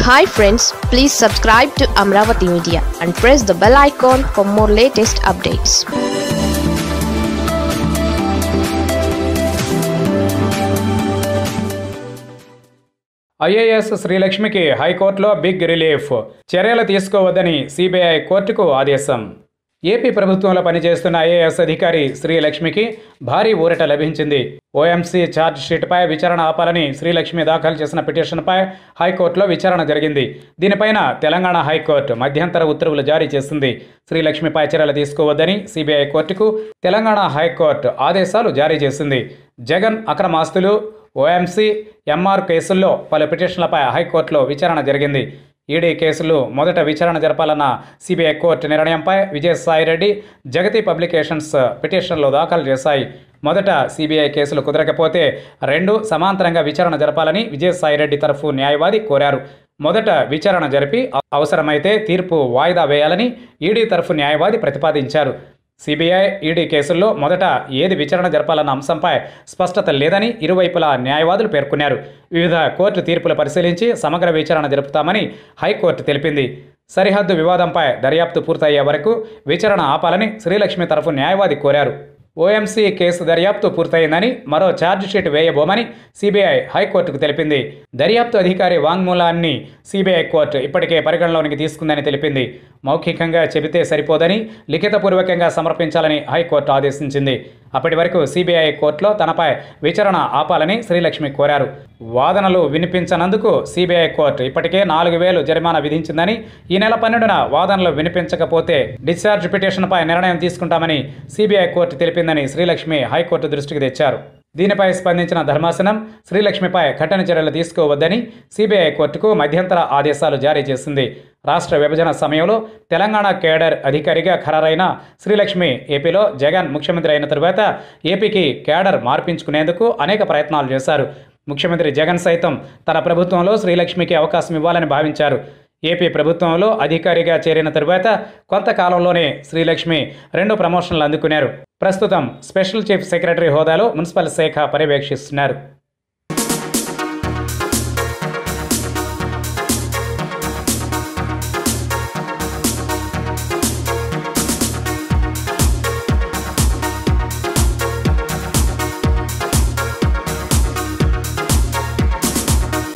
hi friends please subscribe to Amaravati media and press the bell icon for more latest updates IAS శ్రీలక్ష్మికి హైకోర్టులో big relief చర్యలు తీసుకోవద్దని CBI కోర్టుకు ఆదేశం AP ప్రభుత్వంలో పనిచేస్తున్న ఐఏఎస్ అధికారి శ్రీలక్ష్మికి భారీ ఊరట లభించింది ఓఎంసీ ఛార్జ్ షీట్పై విచారణ ఆపాలని శ్రీలక్ష్మి దాఖలు చేసిన పిటిషన్పై హైకోర్టులో విచారణ జరిగింది దీనిపైన తెలంగాణ హైకోర్టు మధ్యంతర ఉత్తర్వులు జారీ చేసింది శ్రీలక్ష్మిపై చర్యలు తీసుకోవద్దని సిబిఐ కోర్టుకు తెలంగాణ హైకోర్టు ఆదేశాలు జారీ చేసింది జగన్ అక్రమాస్తులు ఓఎంసీ ఎంఆర్ కేసుల్లో పలు పిటిషన్లపై హైకోర్టులో విచారణ జరిగింది ఈడీ కేసులు మొదట విచారణ జరపాలన్న సిబిఐ కోర్టు నిర్ణయంపై విజయసాయిరెడ్డి జగతి పబ్లికేషన్స్ పిటిషన్లు దాఖలు చేశాయి మొదట సిబిఐ కేసులు కుదరకపోతే రెండు సమాంతరంగా విచారణ జరపాలని విజయసాయిరెడ్డి తరఫు న్యాయవాది కోరారు మొదట విచారణ జరిపి అవసరమైతే తీర్పు వాయిదా వేయాలని ఈడీ తరఫు న్యాయవాది ప్రతిపాదించారు సిబిఐ ఈడీ కేసుల్లో మొదట ఏది విచారణ జరపాలన్న అంశంపై స్పష్టత లేదని ఇరువైపులా న్యాయవాదులు పేర్కొన్నారు వివిధ కోర్టు తీర్పులు పరిశీలించి సమగ్ర విచారణ జరుపుతామని హైకోర్టు తెలిపింది సరిహద్దు వివాదంపై దర్యాప్తు పూర్తయ్యే వరకు విచారణ ఆపాలని శ్రీలక్ష్మి తరఫు న్యాయవాది కోరారు ఓఎంసీ కేసు దర్యాప్తు పూర్తయిందని మరో ఛార్జిషీట్ వేయబోమని సిబిఐ హైకోర్టుకు తెలిపింది దర్యాప్తు అధికారి వాంగ్మూలాన్ని సిబిఐ కోర్టు ఇప్పటికే పరిగణలోనికి తీసుకుందని తెలిపింది మౌఖికంగా చెబితే సరిపోదని లిఖితపూర్వకంగా సమర్పించాలని హైకోర్టు ఆదేశించింది అప్పటి వరకు సిబిఐ కోర్టులో తనపై విచారణ ఆపాలని శ్రీలక్ష్మి కోరారు వాదనలు వినిపించనందుకు సిబిఐ కోర్టు ఇప్పటికే నాలుగు వేలు జరిమానా విధించిందని ఈ నెల పన్నెండున వాదనలు వినిపించకపోతే డిశ్చార్జ్ పిటిషన్పై నిర్ణయం తీసుకుంటామని సిబిఐ కోర్టు తెలిపిందని శ్రీలక్ష్మి హైకోర్టు దృష్టికి తెచ్చారు దీనిపై స్పందించిన ధర్మాసనం శ్రీలక్ష్మిపై కఠిన చర్యలు తీసుకోవద్దని సిబిఐ కోర్టుకు మధ్యంతర ఆదేశాలు జారీ చేసింది రాష్ట్ర విభజన సమయంలో తెలంగాణ కేడర్ అధికారిగా ఖరారైన శ్రీలక్ష్మి ఏపీలో జగన్ ముఖ్యమంత్రి అయిన తరువాత ఏపీకి కేడర్ మార్పించుకునేందుకు అనేక ప్రయత్నాలు చేశారు ముఖ్యమంత్రి జగన్ సైతం తన ప్రభుత్వంలో శ్రీలక్ష్మికి అవకాశం ఇవ్వాలని భావించారు ఏపీ ప్రభుత్వంలో అధికారిగా చేరిన తరువాత కొంతకాలంలోనే శ్రీలక్ష్మి రెండు ప్రమోషన్లు అందుకున్నారు ప్రస్తుతం స్పెషల్ చీఫ్ సెక్రటరీ హోదాలో మున్సిపల్ శాఖ పర్యవేక్షిస్తున్నారు